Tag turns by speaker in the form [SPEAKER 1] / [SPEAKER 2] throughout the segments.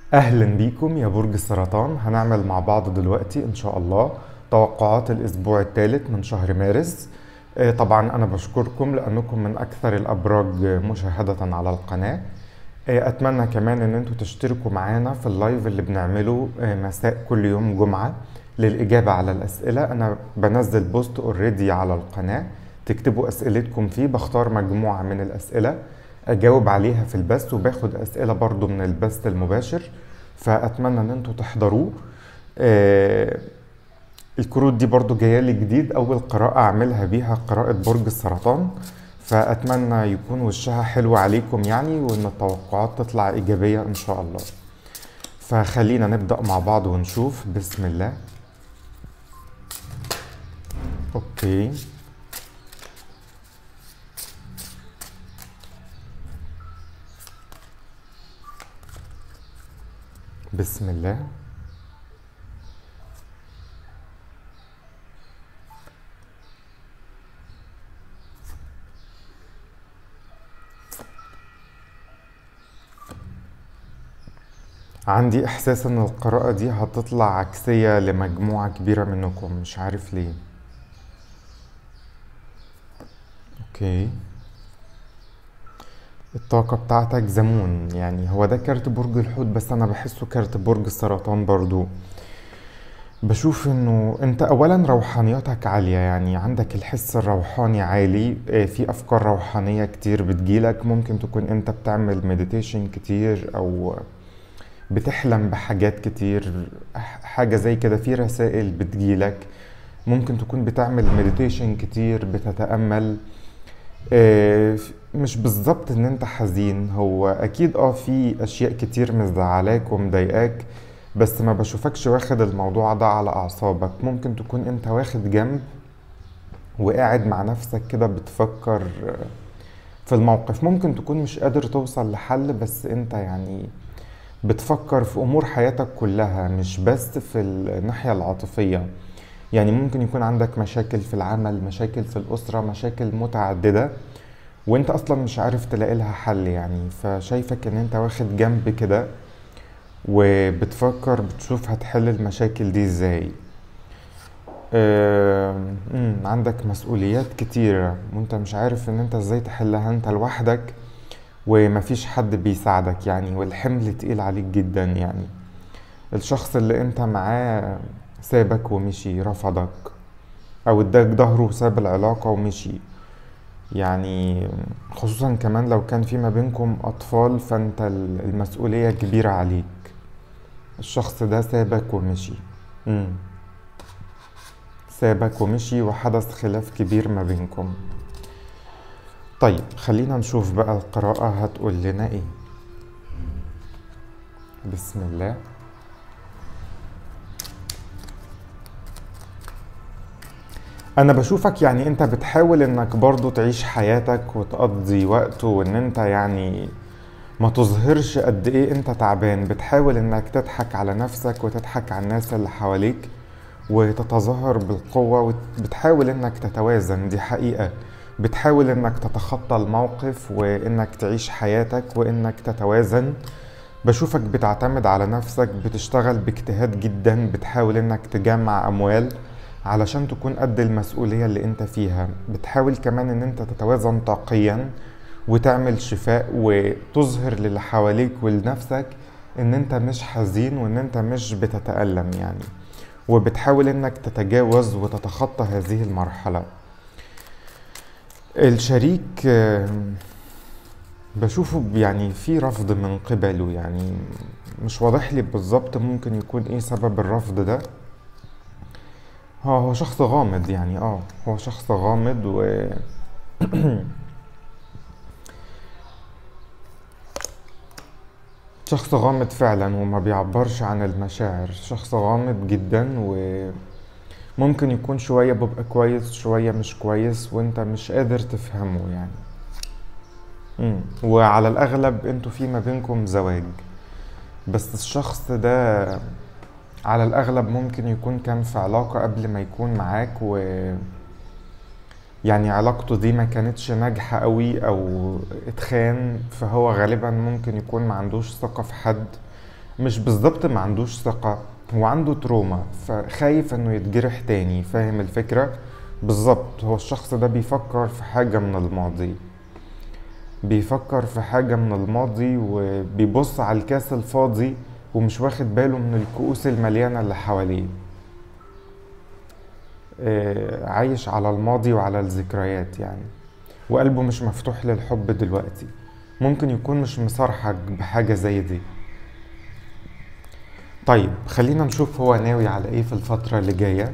[SPEAKER 1] اهلا بيكم يا برج السرطان هنعمل مع بعض دلوقتي ان شاء الله توقعات الاسبوع الثالث من شهر مارس آه، طبعا انا بشكركم لانكم من اكثر الابراج مشاهدة على القناة آه، اتمنى كمان ان انتوا تشتركوا معانا في اللايف اللي بنعمله آه، مساء كل يوم جمعة للاجابة على الاسئلة انا بنزل بوست اوريدي على القناة تكتبوا اسئلتكم فيه بختار مجموعة من الاسئلة اجاوب عليها في البث وباخد اسئله برضو من البث المباشر فاتمنى ان انتوا تحضروه آه الكروت دي برضو جايه لي جديد اول قراءه اعملها بيها قراءه برج السرطان فاتمنى يكون وشها حلو عليكم يعني وان التوقعات تطلع ايجابيه ان شاء الله فخلينا نبدا مع بعض ونشوف بسم الله اوكي بسم الله عندي احساس ان القراءة دي هتطلع عكسية لمجموعة كبيرة منكم مش عارف ليه اوكي الطاقة بتاعتك زمون يعني هو ده كارت برج الحوت بس انا بحسه كارت برج السرطان برضو بشوف انه انت اولا روحانياتك عالية يعني عندك الحس الروحاني عالي آه، في افكار روحانية كتير بتجيلك ممكن تكون انت بتعمل مديتيشن كتير او بتحلم بحاجات كتير حاجة زي كده في رسائل بتجيلك ممكن تكون بتعمل مديتيشن كتير بتتأمل آه، مش بالظبط ان انت حزين هو اكيد اه في اشياء كتير مزعلاك ومضايقاك بس ما بشوفكش واخد الموضوع ده على اعصابك ممكن تكون انت واخد جنب وقاعد مع نفسك كده بتفكر في الموقف ممكن تكون مش قادر توصل لحل بس انت يعني بتفكر في امور حياتك كلها مش بس في الناحية العاطفية يعني ممكن يكون عندك مشاكل في العمل مشاكل في الأسرة مشاكل متعددة وانت اصلا مش عارف تلاقي لها حل يعني فشايفك ان انت واخد جنب كده وبتفكر بتشوف هتحل المشاكل دي ازاي آم، مم، عندك مسؤوليات كتيرة وانت مش عارف ان انت ازاي تحلها انت لوحدك ومفيش حد بيساعدك يعني والحمل تقيل عليك جدا يعني الشخص اللي انت معاه سابك ومشي رفضك او اداك ظهره وساب العلاقة ومشي يعني خصوصا كمان لو كان في ما بينكم أطفال فأنت ال- المسؤولية كبيرة عليك الشخص ده سابك ومشي مم. سابك ومشي وحدث خلاف كبير ما بينكم طيب خلينا نشوف بقى القراءة هتقول لنا ايه بسم الله انا بشوفك يعني انت بتحاول انك برضو تعيش حياتك وتقضي وقت وان انت يعني ما تظهرش قد ايه انت تعبان بتحاول انك تضحك على نفسك وتضحك على الناس اللي حواليك وتتظاهر بالقوة وبتحاول انك تتوازن دي حقيقة بتحاول انك تتخطى الموقف وانك تعيش حياتك وانك تتوازن بشوفك بتعتمد على نفسك بتشتغل باجتهاد جدا بتحاول انك تجمع اموال علشان تكون قد المسؤولية اللي انت فيها بتحاول كمان ان انت تتوازن طاقيا وتعمل شفاء وتظهر للي حواليك ولنفسك ان انت مش حزين وان انت مش بتتألم يعني وبتحاول انك تتجاوز وتتخطى هذه المرحلة الشريك آم، بشوفه يعني في رفض من قبله يعني مش واضح لي بالظبط ممكن يكون ايه سبب الرفض ده هو هو شخص غامض يعني اه هو شخص غامض و شخص غامض فعلا وما بيعبرش عن المشاعر شخص غامض جدا وممكن يكون شوية بيبقى كويس شوية مش كويس وانت مش قادر تفهمه يعني مم. وعلى الأغلب انتوا في ما بينكم زواج بس الشخص ده على الأغلب ممكن يكون كان في علاقة قبل ما يكون معاك و يعني علاقته دي ما كانتش ناجحة قوي أو اتخان فهو غالبا ممكن يكون ما عندوش ثقة في حد مش بالظبط ما عندوش ثقة هو عنده تروما فخايف انه يتجرح تاني فاهم الفكرة بالظبط هو الشخص ده بيفكر في حاجة من الماضي بيفكر في حاجة من الماضي وبيبص على الكاس الفاضي ومش واخد باله من الكؤوس المليانة اللي حواليه آه، عايش على الماضي وعلى الذكريات يعني وقلبه مش مفتوح للحب دلوقتي ممكن يكون مش مصارحك بحاجة زي دي طيب خلينا نشوف هو ناوي على ايه في الفترة اللي جاية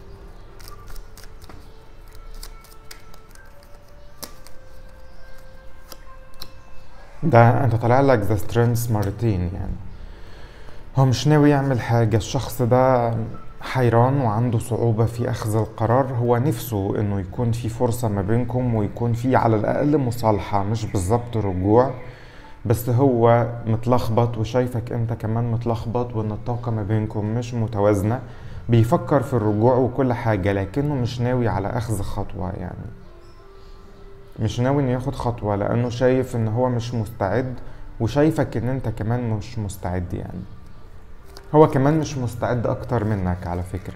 [SPEAKER 1] ده انت طالع لك ذا سترينث مرتين يعني هو مش ناوي يعمل حاجة الشخص ده حيران وعنده صعوبة في أخذ القرار هو نفسه إنه يكون في فرصة ما بينكم ويكون في على الأقل مصالحة مش بالظبط رجوع بس هو متلخبط وشايفك انت كمان متلخبط وان الطاقة ما بينكم مش متوازنة بيفكر في الرجوع وكل حاجة لكنه مش ناوي على أخذ خطوة يعني مش ناوي انه ياخد خطوة لأنه شايف ان هو مش مستعد وشايفك ان انت كمان مش مستعد يعني هو كمان مش مستعد اكتر منك على فكرة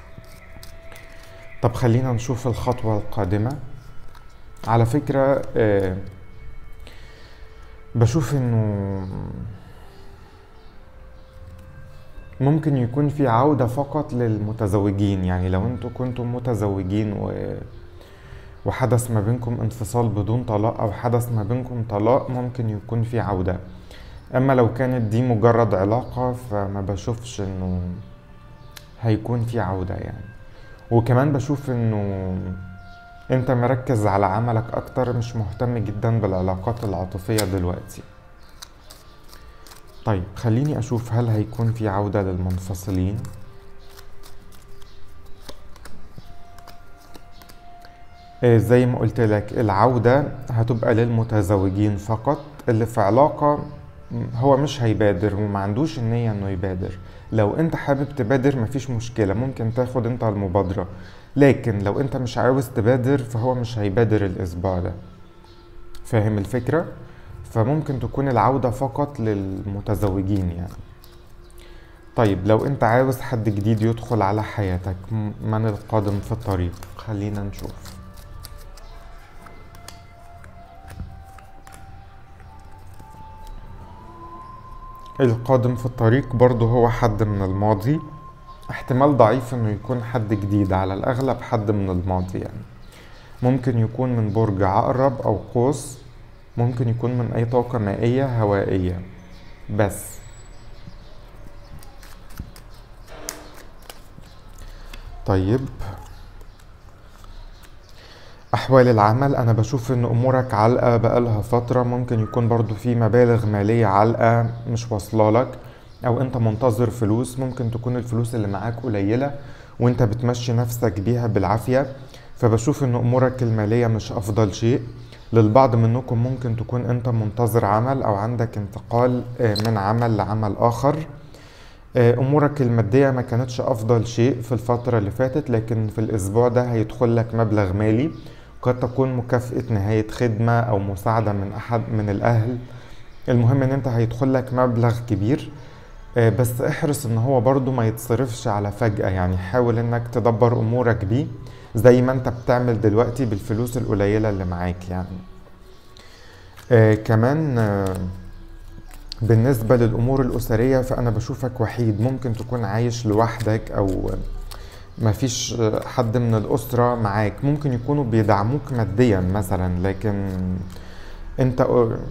[SPEAKER 1] طب خلينا نشوف الخطوة القادمة على فكرة آه بشوف انه ممكن يكون في عودة فقط للمتزوجين يعني لو انتوا كنتم متزوجين و... وحدث ما بينكم انفصال بدون طلاق او حدث ما بينكم طلاق ممكن يكون في عودة اما لو كانت دي مجرد علاقة فما بشوفش انه هيكون في عودة يعني وكمان بشوف انه انت مركز على عملك اكتر مش مهتم جدا بالعلاقات العاطفية دلوقتي طيب خليني اشوف هل هيكون في عودة للمنفصلين إيه زي ما قلت لك العودة هتبقى للمتزوجين فقط اللي في علاقة هو مش هيبادر وما عندوش النية انه يبادر لو انت حابب تبادر مفيش مشكلة ممكن تاخد انت المبادرة لكن لو انت مش عاوز تبادر فهو مش هيبادر الاسبوع ده فاهم الفكرة فممكن تكون العودة فقط للمتزوجين يعني طيب لو انت عاوز حد جديد يدخل على حياتك من القادم في الطريق خلينا نشوف القادم في الطريق برضه هو حد من الماضي احتمال ضعيف انه يكون حد جديد على الاغلب حد من الماضي يعني ممكن يكون من برج عقرب او قوس ممكن يكون من اي طاقة مائية هوائية بس طيب احوال العمل انا بشوف ان امورك علقة بقالها فترة ممكن يكون برضو في مبالغ مالية علقة مش واصلة لك او انت منتظر فلوس ممكن تكون الفلوس اللي معاك قليلة وانت بتمشي نفسك بيها بالعافية فبشوف ان امورك المالية مش افضل شيء للبعض منكم ممكن تكون انت منتظر عمل او عندك انتقال من عمل لعمل اخر امورك المادية ما كانتش افضل شيء في الفترة اللي فاتت لكن في الاسبوع ده هيدخل لك مبلغ مالي قد تكون مكافأة نهاية خدمة او مساعدة من احد من الاهل المهم ان انت هيدخل لك مبلغ كبير بس احرص ان هو برضو ما يتصرفش على فجأة يعني حاول انك تدبر امورك بيه زي ما انت بتعمل دلوقتي بالفلوس القليلة اللي معاك يعني آه كمان آه بالنسبة للأمور الأسرية فأنا بشوفك وحيد ممكن تكون عايش لوحدك أو مفيش حد من الأسرة معاك ممكن يكونوا بيدعموك ماديا مثلا لكن أنت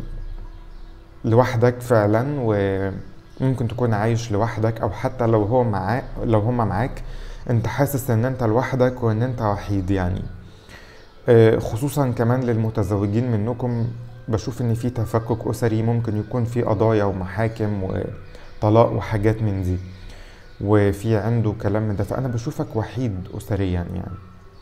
[SPEAKER 1] لوحدك فعلا وممكن تكون عايش لوحدك أو حتى لو هو معاك لو هما معاك انت حاسس ان انت لوحدك وان انت وحيد يعني خصوصا كمان للمتزوجين منكم بشوف ان في تفكك اسري ممكن يكون في قضايا ومحاكم وطلاق وحاجات من دي وفي عنده كلام من ده فانا بشوفك وحيد اسريا يعني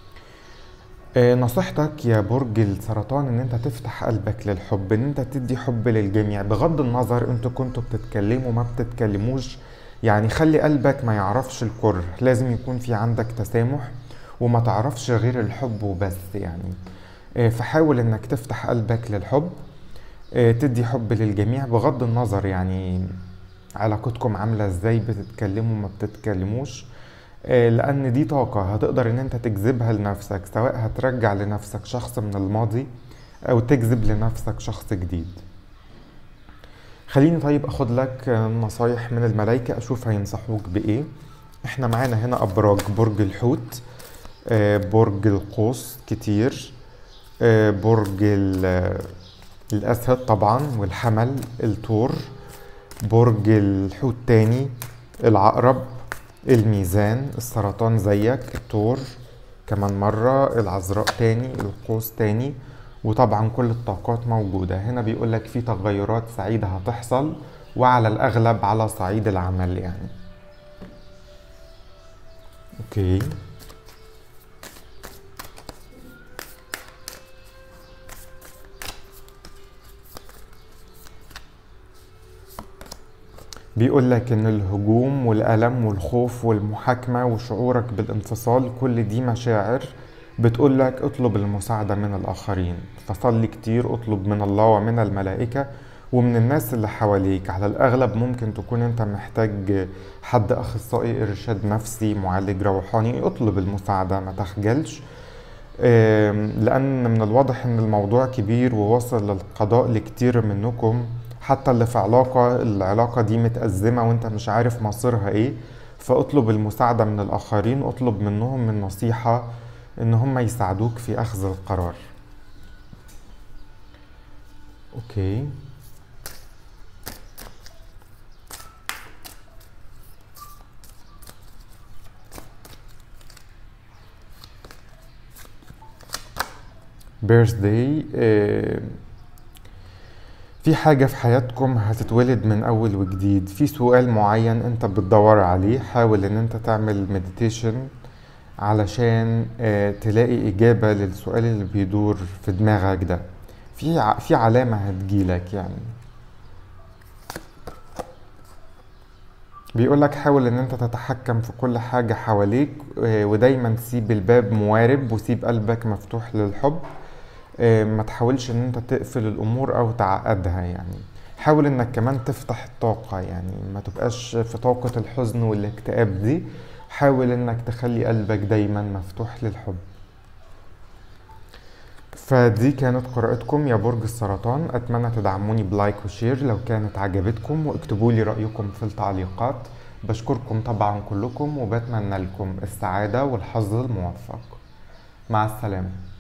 [SPEAKER 1] نصيحتك يا برج السرطان ان انت تفتح قلبك للحب ان انت تدي حب للجميع بغض النظر انتوا كنتوا بتتكلموا ما بتتكلموش يعني خلي قلبك ما يعرفش الكره لازم يكون في عندك تسامح وما تعرفش غير الحب وبس يعني فحاول انك تفتح قلبك للحب تدي حب للجميع بغض النظر يعني علاقتكم عاملة ازاي بتتكلموا ما بتتكلموش آه، لان دي طاقة هتقدر ان انت تجذبها لنفسك سواء هترجع لنفسك شخص من الماضي او تجذب لنفسك شخص جديد خليني طيب اخد لك نصايح من الملائكة اشوف هينصحوك بايه احنا معانا هنا ابراج برج الحوت آه، برج القوس كتير آه، برج ال- الاسد طبعا والحمل الثور برج الحوت تاني العقرب الميزان السرطان زيك الثور كمان مرة العذراء تاني القوس تاني وطبعا كل الطاقات موجودة هنا بيقولك في تغيرات سعيدة هتحصل وعلى الأغلب على صعيد العمل يعني اوكي بيقول لك ان الهجوم والألم والخوف والمحاكمة وشعورك بالانفصال كل دي مشاعر بتقول لك اطلب المساعدة من الآخرين فصلي كتير اطلب من الله ومن الملائكة ومن الناس اللي حواليك على الأغلب ممكن تكون انت محتاج حد أخصائي إرشاد نفسي معالج روحاني اطلب المساعدة ما تخجلش آم، لأن من الواضح إن الموضوع كبير وواصل للقضاء لكتير منكم حتى اللي في علاقة العلاقة دي متأزمة وانت مش عارف مصيرها ايه فاطلب المساعدة من الآخرين اطلب منهم من نصيحة إن هم يساعدوك في أخذ القرار أوكي بيرثداي في حاجة في حياتكم هتتولد من أول وجديد في سؤال معين أنت بتدور عليه حاول إن أنت تعمل مديتيشن علشان آه، تلاقي إجابة للسؤال اللي بيدور في دماغك ده في ع- في علامة هتجيلك يعني بيقولك حاول ان انت تتحكم في كل حاجة حواليك آه، ودايما سيب الباب موارب وسيب قلبك مفتوح للحب آه، ما تحاولش ان انت تقفل الامور او تعقدها يعني حاول انك كمان تفتح الطاقة يعني ما تبقاش في طاقة الحزن والاكتئاب دي حاول انك تخلي قلبك دايما مفتوح للحب فدي كانت قراءتكم يا برج السرطان اتمنى تدعموني بلايك وشير لو كانت عجبتكم واكتبوا لي رايكم في التعليقات بشكركم طبعا كلكم وبتمنى لكم السعاده والحظ الموفق مع السلامه